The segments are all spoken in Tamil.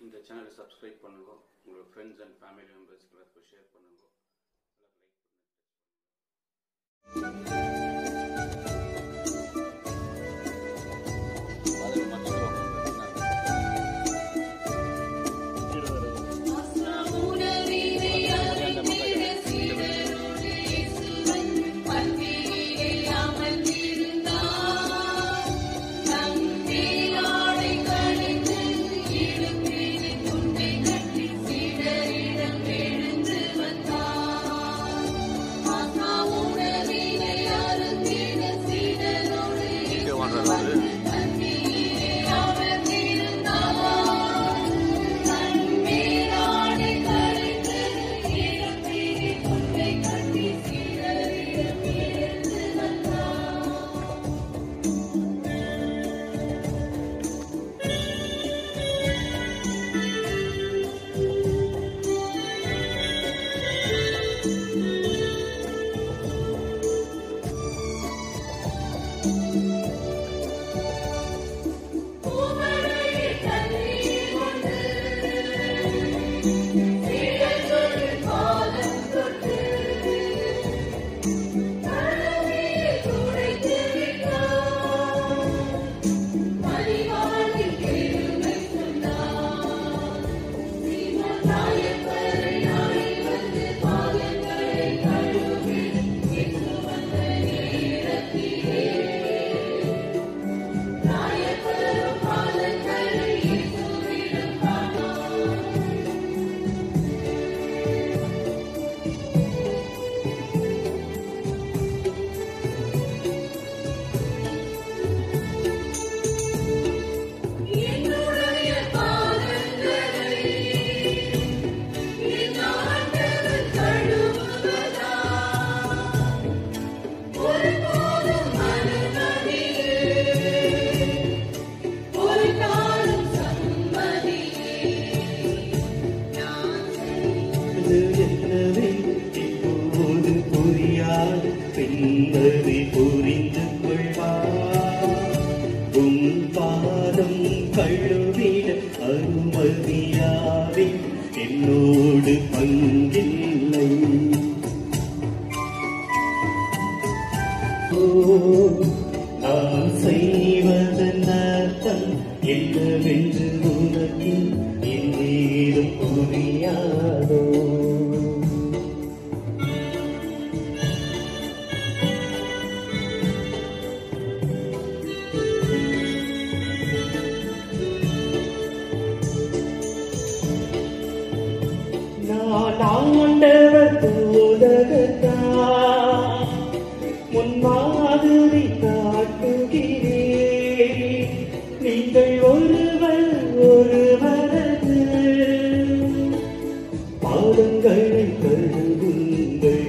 இந்த சேனலை சப்ஸ்கிரைப் பண்ணுங்க உங்களோட ஃப்ரெண்ட்ஸ் அண்ட் ஃபேமிலி மெம்பர்ஸ்க்கு எல்லாத்துக்கும் ஷேர் பண்ணுங்க லைக் அது என்னவே இப்போது புரியாது பின்பதை புரிந்து கொள்வார் உம் பாதம் கழுவிட அனுமதியாவே என்னோடு பங்கில்லை ஓ நான் செய்வதன் அர்த்தம் என்னவென்று உனக்கு என்னேதும் புரியாதோ நான் ஆண்டவர் தூதகத்தா முன்மாதிரி காட்டுகிறேன் நீங்கள் ஒருவர் ஒருவரது பாதங்களை கழுவுங்கள்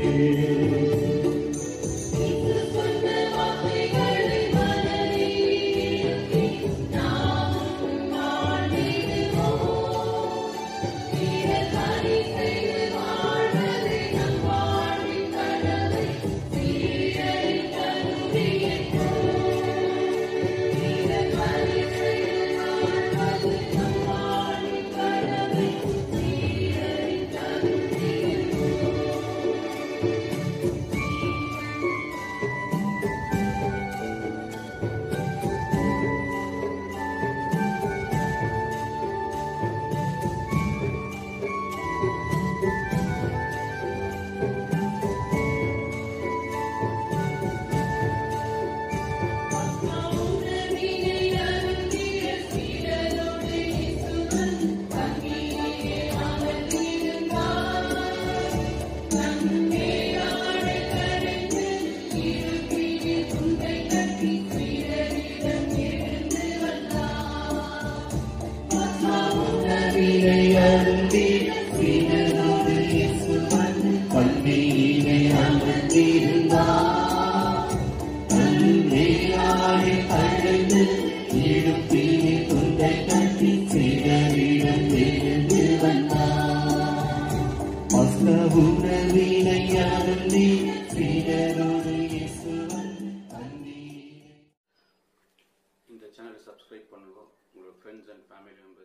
வினை அருந்தி வினரோடு இயேசுவன் பண்டிகை அமர்ந்திருந்தார் அன்னையாரை அழைத்து இடுப்பினை துண்டை கட்டி சிறவிடம் எழுந்து வந்தார் மஸ்த உணவினை அருந்தி வினரோடு இயேசுவன் பண்டிகை இந்த சேனலை சப்ஸ்கிரைப் பண்ணுங்க உங்களோட ஃப்ரெண்ட்ஸ் அண்ட் ஃபேமிலி மெம்பர்ஸ்